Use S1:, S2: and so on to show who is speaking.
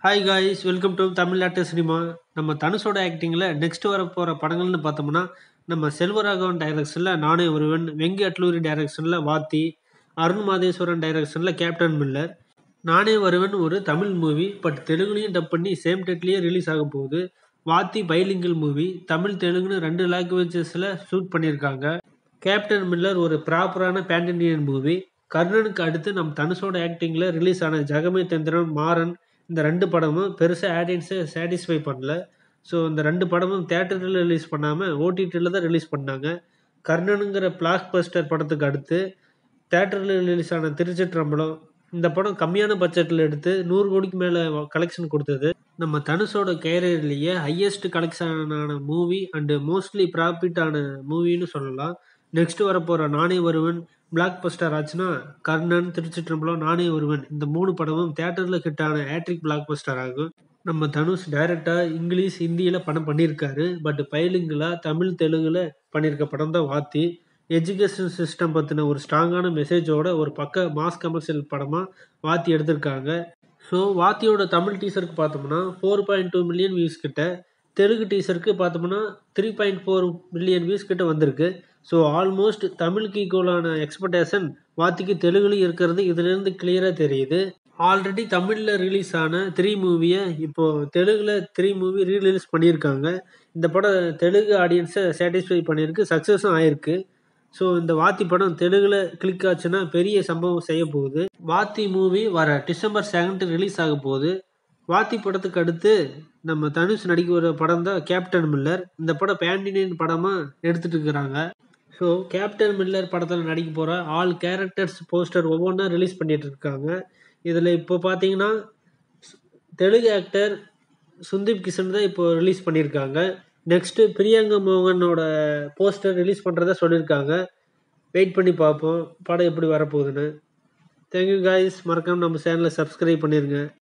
S1: hi guys welcome to தமிழ்நாட்டு cinema நம்ம தனுஷோட ஆக்டிங்கில் நெக்ஸ்ட் வர போகிற படங்கள்னு பார்த்தோம்னா நம்ம செல்வராகவன் டைரக்ஷனில் நானே ஒருவன் வெங்கி அட்லூரி டைரக்ஷனில் வாத்தி அருண் மாதேஸ்வரன் டைரக்ஷனில் கேப்டன் மில்லர் நானே வருவன் ஒரு தமிழ் மூவி பட் தெலுங்குலையும் டப் பண்ணி சேம் டேட்லேயே ரிலீஸ் ஆக போகுது வாத்தி பைலிங்கல் மூவி தமிழ் தெலுங்குன்னு ரெண்டு லாங்குவேஜஸில் ஷூட் பண்ணியிருக்காங்க கேப்டன் மில்லர் ஒரு ப்ராப்பரான பேன் இண்டியன் மூவி கர்ணனுக்கு அடுத்து நம்ம தனுஷோட ஆக்டிங்கில் ரிலீஸ் ஆன ஜெகமே தந்திரன் மாறன் இந்த ரெண்டு படமும் பெருசாக ஆடியன்ஸை சாட்டிஸ்ஃபை பண்ணல ஸோ இந்த ரெண்டு படமும் தேட்டரில் ரிலீஸ் பண்ணாமல் ஓடிடியில் தான் ரிலீஸ் பண்ணாங்க கர்ணனுங்கிற பிளாக் பஸ்டர் படத்துக்கு அடுத்து தேட்டரில் ரிலீஸ் ஆன திருச்சிற்றம்பலம் இந்த படம் கம்மியான பட்ஜெட்டில் எடுத்து நூறு கோடிக்கு மேலே கலெக்ஷன் கொடுத்தது நம்ம தனுஷோட கேரியர்லேயே ஹையஸ்ட் கலெக்ஷனான மூவி அண்டு மோஸ்ட்லி ப்ராஃபிட்டான மூவின்னு சொல்லலாம் நெக்ஸ்ட் வரப்போகிற நானே வருவன் பிளாக் பஸ்டர் ஆச்சுன்னா கர்ணன் திருச்சிற்றம்பலம் நானே வருவன் இந்த மூணு படமும் தேட்டரில் ஹிட்டான ஹேட்ரிக் பிளாக் பஸ்டர் ஆகும் நம்ம தனுஷ் டைரக்டாக இங்கிலீஷ் ஹிந்தியில் படம் பண்ணியிருக்காரு பட் பைலிங்கில் தமிழ் தெலுங்கில் பண்ணியிருக்க படம் தான் வாத்தி எஜுகேஷன் சிஸ்டம் பற்றின ஒரு ஸ்ட்ராங்கான மெசேஜோட ஒரு பக்க மாஸ் கமர்ஷியல் படமாக வாத்தி எடுத்திருக்காங்க ஸோ வாத்தியோட தமிழ் டீசருக்கு பார்த்தோம்னா four point two million views கிட்ட தெலுங்கு டீசருக்கு பார்த்தோம்னா three point four million views கிட்ட வந்திருக்கு ஸோ ஆல்மோஸ்ட் தமிழுக்கு ஈக்குவலான எக்ஸ்பெக்டேஷன் வாத்திக்கு தெலுங்குலையும் இருக்கிறது இதுலேருந்து கிளியராக தெரியுது ஆல்ரெடி தமிழில் ரிலீஸ் ஆன த்ரீ மூவியை இப்போது தெலுங்கில் த்ரீ மூவி ரீரிலீஸ் பண்ணியிருக்காங்க இந்த படம் தெலுங்கு ஆடியன்ஸை சாட்டிஸ்ஃபை பண்ணியிருக்கு சக்ஸஸும் ஆயிருக்கு ஸோ இந்த வாத்தி படம் தெலுங்கில் கிளிக் ஆச்சுன்னா பெரிய சம்பவம் செய்ய போகுது வாத்தி மூவி வர டிசம்பர் செகண்ட் ரிலீஸ் ஆக போகுது வாத்தி படத்துக்கு அடுத்து நம்ம தனுஷ் நடிக்கிற படம் தான் கேப்டன் மில்லர் இந்த படம் பேண்டினியன் படமாக எடுத்துகிட்டு இருக்கிறாங்க ஸோ கேப்டன் மில்லர் படத்தில் நடிக்க போகிற ஆல் கேரக்டர்ஸ் போஸ்டர் ஒவ்வொன்றா ரிலீஸ் பண்ணிட்டு இருக்காங்க இதில் இப்போ பார்த்தீங்கன்னா தெலுங்கு ஆக்டர் சுந்தீப் கிஷன் தான் இப்போ ரிலீஸ் பண்ணியிருக்காங்க நெக்ஸ்ட்டு பிரியங்கா மோகனோட போஸ்டர் ரிலீஸ் பண்ணுறதா சொல்லியிருக்காங்க வெயிட் பண்ணி பார்ப்போம் படம் எப்படி வரப்போகுதுன்னு தேங்க்யூ காய்ஸ் மறக்காமல் நம்ம சேனலை சப்ஸ்கிரைப் பண்ணிடுங்க